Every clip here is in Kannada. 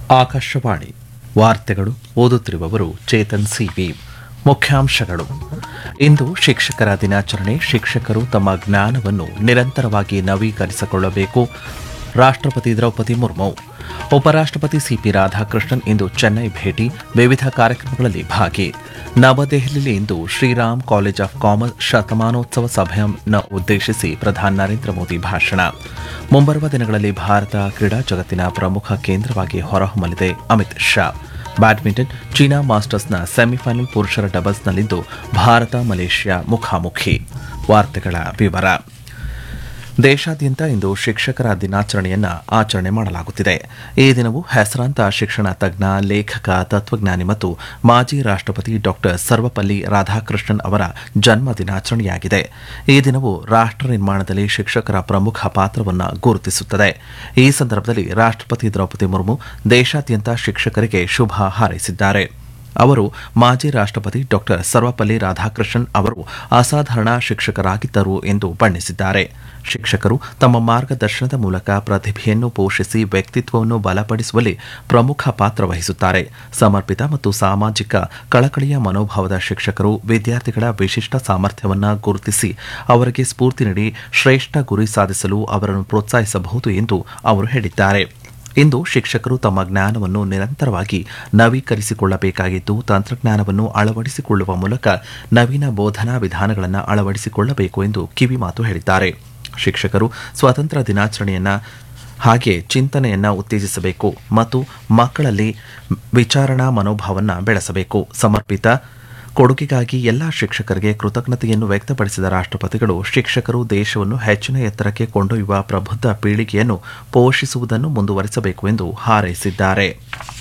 ಆಕಾಶವಾಣಿ ವಾರ್ತೆಗಳು ಓದುತ್ತಿರುವವರು ಚೇತನ್ ಸಿವಿ ಮುಖ್ಯಾಂಶಗಳು ಇಂದು ಶಿಕ್ಷಕರ ದಿನಾಚರಣೆ ಶಿಕ್ಷಕರು ತಮ್ಮ ಜ್ಞಾನವನ್ನು ನಿರಂತರವಾಗಿ ನವೀಕರಿಸಿಕೊಳ್ಳಬೇಕು ರಾಷ್ಟ್ರಪತಿ ದ್ರೌಪದಿ ಮುರ್ಮು ಉಪರಾಷ್ಟ್ರಪತಿ ಸಿಪಿ ರಾಧಾಕೃಷ್ಣನ್ ಇಂದು ಚೆನ್ನೈ ಭೇಟಿ ವಿವಿಧ ಕಾರ್ಯಕ್ರಮಗಳಲ್ಲಿ ಭಾಗಿ ನವದೆಹಲಿಯಲ್ಲಿ ಇಂದು ಶ್ರೀರಾಮ್ ಕಾಲೇಜ್ ಆಫ್ ಕಾಮರ್ಸ್ ಶತಮಾನೋತ್ಸವ ಸಭೆಯನ್ನು ಉದ್ದೇಶಿಸಿ ಪ್ರಧಾನಿ ನರೇಂದ್ರ ಮೋದಿ ಭಾಷಣ ಮುಂಬರುವ ದಿನಗಳಲ್ಲಿ ಭಾರತ ಕ್ರೀಡಾ ಜಗತ್ತಿನ ಪ್ರಮುಖ ಕೇಂದ್ರವಾಗಿ ಹೊರಹೊಮ್ಮಲಿದೆ ಅಮಿತ್ ಶಾ ಬ್ಯಾಡ್ಮಿಂಟನ್ ಚೀನಾ ಮಾಸ್ಟರ್ಸ್ನ ಸೆಮಿಫೈನಲ್ ಪುರುಷರ ಡಬಲ್ಸ್ನಲ್ಲಿಂದು ಭಾರತ ಮಲೇಷ್ಯಾ ಮುಖಾಮುಖಿ ವಾರ್ತೆಗಳ ವಿವರ ದೇಶಾದ್ಯಂತ ಇಂದು ಶಿಕ್ಷಕರ ದಿನಾಚರಣೆಯನ್ನ ಆಚರಣೆ ಮಾಡಲಾಗುತ್ತಿದೆ ಈ ದಿನವು ಹೆಸರಾಂತ ಶಿಕ್ಷಣ ತಜ್ಞ ಲೇಖಕ ತತ್ವಜ್ಞಾನಿ ಮತ್ತು ಮಾಜಿ ರಾಷ್ಟ್ರಪತಿ ಡಾಕ್ಟರ್ ಸರ್ವಪಲ್ಲಿ ರಾಧಾಕೃಷ್ಣನ್ ಅವರ ಜನ್ಮ ದಿನಾಚರಣೆಯಾಗಿದೆ ಈ ದಿನವು ರಾಷ್ಟ್ರ ನಿರ್ಮಾಣದಲ್ಲಿ ಶಿಕ್ಷಕರ ಪ್ರಮುಖ ಪಾತ್ರವನ್ನು ಗುರುತಿಸುತ್ತದೆ ಈ ಸಂದರ್ಭದಲ್ಲಿ ರಾಷ್ಟ್ರಪತಿ ದ್ರೌಪದಿ ಮುರ್ಮು ದೇಶಾದ್ಯಂತ ಶಿಕ್ಷಕರಿಗೆ ಶುಭ ಹಾರೈಸಿದ್ದಾರೆ ಅವರು ಮಾಜಿ ರಾಷ್ಟ್ರಪತಿ ಡಾಕ್ಟರ್ ಸರ್ವಪಲ್ಲಿ ರಾಧಾಕೃಷ್ಣನ್ ಅವರು ಅಸಾಧಾರಣ ಶಿಕ್ಷಕರಾಗಿದ್ದರು ಎಂದು ಬಣ್ಣಿಸಿದ್ದಾರೆ ಶಿಕ್ಷಕರು ತಮ್ಮ ಮಾರ್ಗದರ್ಶನದ ಮೂಲಕ ಪ್ರತಿಭೆಯನ್ನು ಪೋಷಿಸಿ ವ್ಯಕ್ತಿತ್ವವನ್ನು ಬಲಪಡಿಸುವಲ್ಲಿ ಪ್ರಮುಖ ಪಾತ್ರ ವಹಿಸುತ್ತಾರೆ ಸಮರ್ಪಿತ ಮತ್ತು ಸಾಮಾಜಿಕ ಕಳಕಳಿಯ ಮನೋಭಾವದ ಶಿಕ್ಷಕರು ವಿದ್ಯಾರ್ಥಿಗಳ ವಿಶಿಷ್ಟ ಸಾಮರ್ಥ್ಯವನ್ನು ಗುರುತಿಸಿ ಅವರಿಗೆ ಸ್ಫೂರ್ತಿ ನೀಡಿ ಶ್ರೇಷ್ಠ ಗುರಿ ಸಾಧಿಸಲು ಅವರನ್ನು ಪ್ರೋತ್ಸಾಹಿಸಬಹುದು ಎಂದು ಅವರು ಹೇಳಿದ್ದಾರೆ ಇಂದು ಶಿಕ್ಷಕರು ತಮ್ಮ ಜ್ಞಾನವನ್ನು ನಿರಂತರವಾಗಿ ನವೀಕರಿಸಿಕೊಳ್ಳಬೇಕಾಗಿದ್ದು ತಂತ್ರಜ್ಞಾನವನ್ನು ಅಳವಡಿಸಿಕೊಳ್ಳುವ ಮೂಲಕ ನವೀನ ಬೋಧನಾ ವಿಧಾನಗಳನ್ನು ಅಳವಡಿಸಿಕೊಳ್ಳಬೇಕು ಎಂದು ಕಿವಿಮಾತು ಹೇಳಿದ್ದಾರೆ ಶಿಕ್ಷಕರು ಸ್ವಾತಂತ್ರ್ಯ ದಿನಾಚರಣೆಯನ್ನ ಹಾಗೆ ಚಿಂತನೆಯನ್ನ ಉತ್ತೇಜಿಸಬೇಕು ಮತ್ತು ಮಕ್ಕಳಲ್ಲಿ ವಿಚಾರಣಾ ಮನೋಭಾವವನ್ನು ಬೆಳೆಸಬೇಕು ಸಮರ್ಪಿತ ಕೊಡುಗೆಗಾಗಿ ಎಲ್ಲ ಶಿಕ್ಷಕರಿಗೆ ಕೃತಜ್ಞತೆಯನ್ನು ವ್ಯಕ್ತಪಡಿಸಿದ ರಾಷ್ಟ್ರಪತಿಗಳು ಶಿಕ್ಷಕರು ದೇಶವನ್ನು ಹೆಚ್ಚಿನ ಎತ್ತರಕ್ಕೆ ಕೊಂಡೊಯ್ಯುವ ಪ್ರಬುದ್ಧ ಪೀಳಿಗೆಯನ್ನು ಪೋಷಿಸುವುದನ್ನು ಮುಂದುವರಿಸಬೇಕು ಎಂದು ಹಾರೈಸಿದ್ದಾರೆ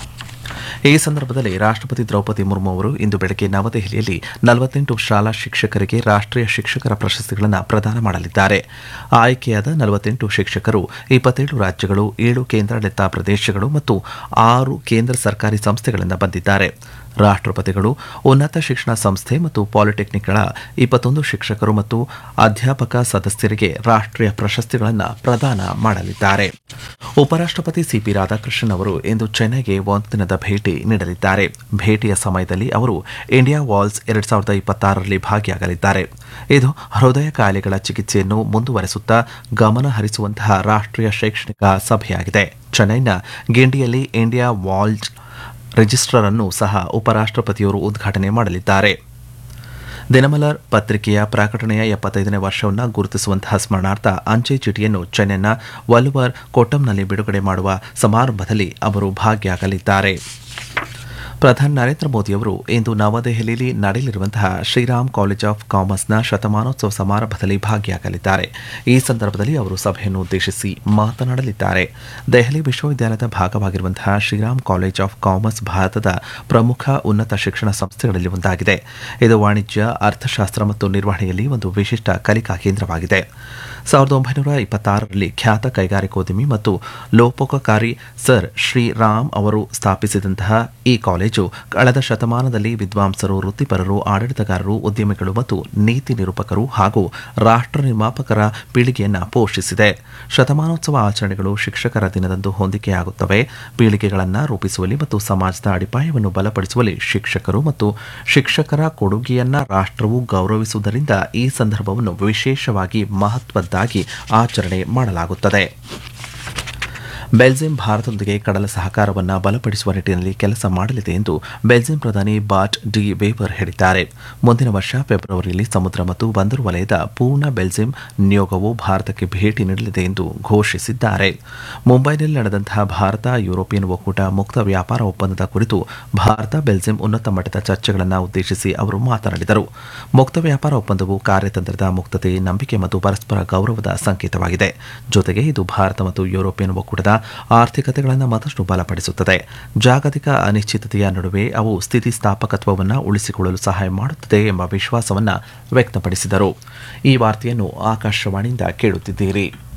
ಈ ಸಂದರ್ಭದಲ್ಲಿ ರಾಷ್ಟ್ರಪತಿ ದ್ರೌಪದಿ ಮುರ್ಮು ಅವರು ಇಂದು ಬೆಳಗ್ಗೆ ನವದೆಹಲಿಯಲ್ಲಿ ನಲವತ್ತೆಂಟು ಶಾಲಾ ಶಿಕ್ಷಕರಿಗೆ ರಾಷ್ಟ್ರೀಯ ಶಿಕ್ಷಕರ ಪ್ರಶಸ್ತಿಗಳನ್ನು ಪ್ರದಾನ ಮಾಡಲಿದ್ದಾರೆ ಆಯ್ಕೆಯಾದ ನಲವತ್ತೆಂಟು ಶಿಕ್ಷಕರು ಇಪ್ಪತ್ತೇಳು ರಾಜ್ಯಗಳು ಏಳು ಕೇಂದ್ರಾಡಳಿತ ಪ್ರದೇಶಗಳು ಮತ್ತು ಆರು ಕೇಂದ್ರ ಸರ್ಕಾರಿ ಸಂಸ್ಥೆಗಳಿಂದ ಬಂದಿದ್ದಾರೆ ರಾಷ್ಟ್ರಪತಿಗಳು ಉನ್ನತ ಶಿಕ್ಷಣ ಸಂಸ್ಥೆ ಮತ್ತು ಪಾಲಿಟೆಕ್ನಿಕ್ಗಳ ಇಪ್ಪತ್ತೊಂದು ಶಿಕ್ಷಕರು ಮತ್ತು ಅಧ್ಯಾಪಕ ಸದಸ್ಯರಿಗೆ ರಾಷ್ಟ್ರೀಯ ಪ್ರಶಸ್ತಿಗಳನ್ನು ಪ್ರದಾನ ಮಾಡಲಿದ್ದಾರೆ ಉಪರಾಷ್ಟ್ರಪತಿ ಸಿಪಿ ರಾಧಾಕೃಷ್ಣನ್ ಅವರು ಇಂದು ಚೆನ್ನೈಗೆ ಒಂದು ದಿನದ ಭೇಟಿ ನೀಡಲಿದ್ದಾರೆ ಭೇಟಿಯ ಸಮಯದಲ್ಲಿ ಅವರು ಇಂಡಿಯಾ ವಾಲ್ಸ್ ಎರಡ್ ಸಾವಿರದ ಇಪ್ಪತ್ತಾರರಲ್ಲಿ ಭಾಗಿಯಾಗಲಿದ್ದಾರೆ ಇದು ಹೃದಯ ಕಾಯಿಲೆಗಳ ಚಿಕಿತ್ಸೆಯನ್ನು ಮುಂದುವರೆಸುತ್ತಾ ಗಮನ ಹರಿಸುವಂತಹ ರಾಷ್ಟ್ರೀಯ ಶೈಕ್ಷಣಿಕ ಸಭೆಯಾಗಿದೆ ಚೆನ್ನೈನ ಗಿಂಡಿಯಲ್ಲಿ ಇಂಡಿಯಾ ವಾಲ್ಸ್ ರಿಜಿಸ್ಟರ್ ಅನ್ನು ಸಹ ಉಪರಾಷ್ಟ್ರಪತಿಯವರು ಉದ್ಘಾಟನೆ ಮಾಡಲಿದ್ದಾರೆ ದಿನಮಲರ್ ಪತ್ರಿಕೆಯ ಪ್ರಕಟಣೆಯ ಎಪ್ಪತ್ತೈದನೇ ವರ್ಷವನ್ನು ಗುರುತಿಸುವಂತಹ ಸ್ಮರಣಾರ್ಥ ಅಂಚೆ ಚೀಟಿಯನ್ನು ಚೆನ್ನೈನ ವಲ್ವರ್ ಕೊಟ್ಟಂನಲ್ಲಿ ಬಿಡುಗಡೆ ಮಾಡುವ ಸಮಾರಂಭದಲ್ಲಿ ಅವರು ಭಾಗಿಯಾಗಲಿದ್ದಾರೆ ಪ್ರಧಾನಿ ನರೇಂದ್ರ ಮೋದಿಯವರು ಇಂದು ನವದೆಹಲಿಯಲ್ಲಿ ನಡೆಯಲಿರುವಂತಹ ಶ್ರೀರಾಮ್ ಕಾಲೇಜ್ ಆಫ್ ಕಾಮರ್ಸ್ನ ಶತಮಾನೋತ್ಸವ ಸಮಾರಂಭದಲ್ಲಿ ಭಾಗಿಯಾಗಲಿದ್ದಾರೆ ಈ ಸಂದರ್ಭದಲ್ಲಿ ಅವರು ಸಭೆಯನ್ನು ಉದ್ದೇಶಿಸಿ ಮಾತನಾಡಲಿದ್ದಾರೆ ದೆಹಲಿ ವಿಶ್ವವಿದ್ಯಾಲಯದ ಭಾಗವಾಗಿರುವಂತಹ ಶ್ರೀರಾಮ್ ಕಾಲೇಜ್ ಆಫ್ ಕಾಮರ್ಸ್ ಭಾರತದ ಪ್ರಮುಖ ಉನ್ನತ ಶಿಕ್ಷಣ ಸಂಸ್ಥೆಗಳಲ್ಲಿ ಒಂದಾಗಿದೆ ಇದು ವಾಣಿಜ್ಯ ಅರ್ಥಶಾಸ್ತ್ರ ಮತ್ತು ನಿರ್ವಹಣೆಯಲ್ಲಿ ಒಂದು ವಿಶಿಷ್ಟ ಕಲಿಕಾ ಕೇಂದ್ರವಾಗಿದೆ ಸಾವಿರದ ಒಂಬೈನೂರ ಇಪ್ಪತ್ತಾರರಲ್ಲಿ ಖ್ಯಾತ ಕೈಗಾರಿಕೋದ್ಯಮಿ ಮತ್ತು ಲೋಪೋಪಕಾರಿ ಸರ್ ಶ್ರೀರಾಮ್ ಅವರು ಸ್ಥಾಪಿಸಿದಂತಹ ಈ ಕಾಲೇಜು ಕಳೆದ ಶತಮಾನದಲ್ಲಿ ವಿದ್ವಾಂಸರು ವೃತ್ತಿಪರರು ಆಡಳಿತಗಾರರು ಉದ್ಯಮಿಗಳು ಮತ್ತು ನೀತಿ ನಿರೂಪಕರು ಹಾಗೂ ರಾಷ್ಟ್ರ ನಿರ್ಮಾಪಕರ ಪೀಳಿಗೆಯನ್ನು ಪೋಷಿಸಿದೆ ಶತಮಾನೋತ್ಸವ ಆಚರಣೆಗಳು ಶಿಕ್ಷಕರ ದಿನದಂದು ಹೊಂದಿಕೆಯಾಗುತ್ತವೆ ಪೀಳಿಗೆಗಳನ್ನು ರೂಪಿಸುವಲ್ಲಿ ಮತ್ತು ಸಮಾಜದ ಅಡಿಪಾಯವನ್ನು ಬಲಪಡಿಸುವಲ್ಲಿ ಶಿಕ್ಷಕರು ಮತ್ತು ಶಿಕ್ಷಕರ ಕೊಡುಗೆಯನ್ನ ರಾಷ್ಟ್ರವು ಗೌರವಿಸುವುದರಿಂದ ಈ ಸಂದರ್ಭವನ್ನು ವಿಶೇಷವಾಗಿ ಮಹತ್ವದ್ದಾಗಿ ಆಚರಣೆ ಮಾಡಲಾಗುತ್ತದೆ ಬೆಲ್ಜಿಯಂ ಭಾರತದೊಂದಿಗೆ ಕಡಲ ಸಹಕಾರವನ್ನು ಬಲಪಡಿಸುವ ನಿಟ್ಟಿನಲ್ಲಿ ಕೆಲಸ ಮಾಡಲಿದೆ ಎಂದು ಬೆಲ್ಜಿಯಂ ಪ್ರಧಾನಿ ಬಾಟ್ ಡಿ ವೇಬರ್ ಹೇಳಿದ್ದಾರೆ ಮುಂದಿನ ವರ್ಷ ಫೆಬ್ರವರಿಯಲ್ಲಿ ಸಮುದ್ರ ಮತ್ತು ಬಂದರು ವಲಯದ ಪೂರ್ಣ ಬೆಲ್ಜಿಯಂ ನಿಯೋಗವು ಭಾರತಕ್ಕೆ ಭೇಟಿ ನೀಡಲಿದೆ ಎಂದು ಘೋಷಿಸಿದ್ದಾರೆ ಮುಂಬೈನಲ್ಲಿ ನಡೆದಂತಹ ಭಾರತ ಯುರೋಪಿಯನ್ ಒಕ್ಕೂಟ ಮುಕ್ತ ವ್ಯಾಪಾರ ಒಪ್ಪಂದದ ಕುರಿತು ಭಾರತ ಬೆಲ್ಜಿಯಂ ಉನ್ನತ ಮಟ್ಟದ ಚರ್ಚೆಗಳನ್ನು ಉದ್ದೇಶಿಸಿ ಅವರು ಮಾತನಾಡಿದರು ಮುಕ್ತ ವ್ಯಾಪಾರ ಒಪ್ಪಂದವು ಕಾರ್ಯತಂತ್ರದ ಮುಕ್ತತೆ ನಂಬಿಕೆ ಮತ್ತು ಪರಸ್ಪರ ಗೌರವದ ಸಂಕೇತವಾಗಿದೆ ಜೊತೆಗೆ ಇದು ಭಾರತ ಮತ್ತು ಯುರೋಪಿಯನ್ ಒಕ್ಕೂಟದ ಆರ್ಥಿಕತೆಗಳನ್ನು ಮತ್ತಷ್ಟು ಬಲಪಡಿಸುತ್ತದೆ ಜಾಗತಿಕ ಅನಿಶ್ಚಿತತೆಯ ನಡುವೆ ಅವು ಸ್ಥಿತಿಸ್ಥಾಪಕತ್ವವನ್ನು ಉಳಿಸಿಕೊಳ್ಳಲು ಸಹಾಯ ಮಾಡುತ್ತದೆ ಎಂಬ ವಿಶ್ವಾಸವನ್ನು ವ್ಯಕ್ತಪಡಿಸಿದರು ಈ ವಾರ್ತೆಯನ್ನು ಆಕಾಶವಾಣಿಯಿಂದ ಕೇಳುತ್ತಿದ್ದೀರಿ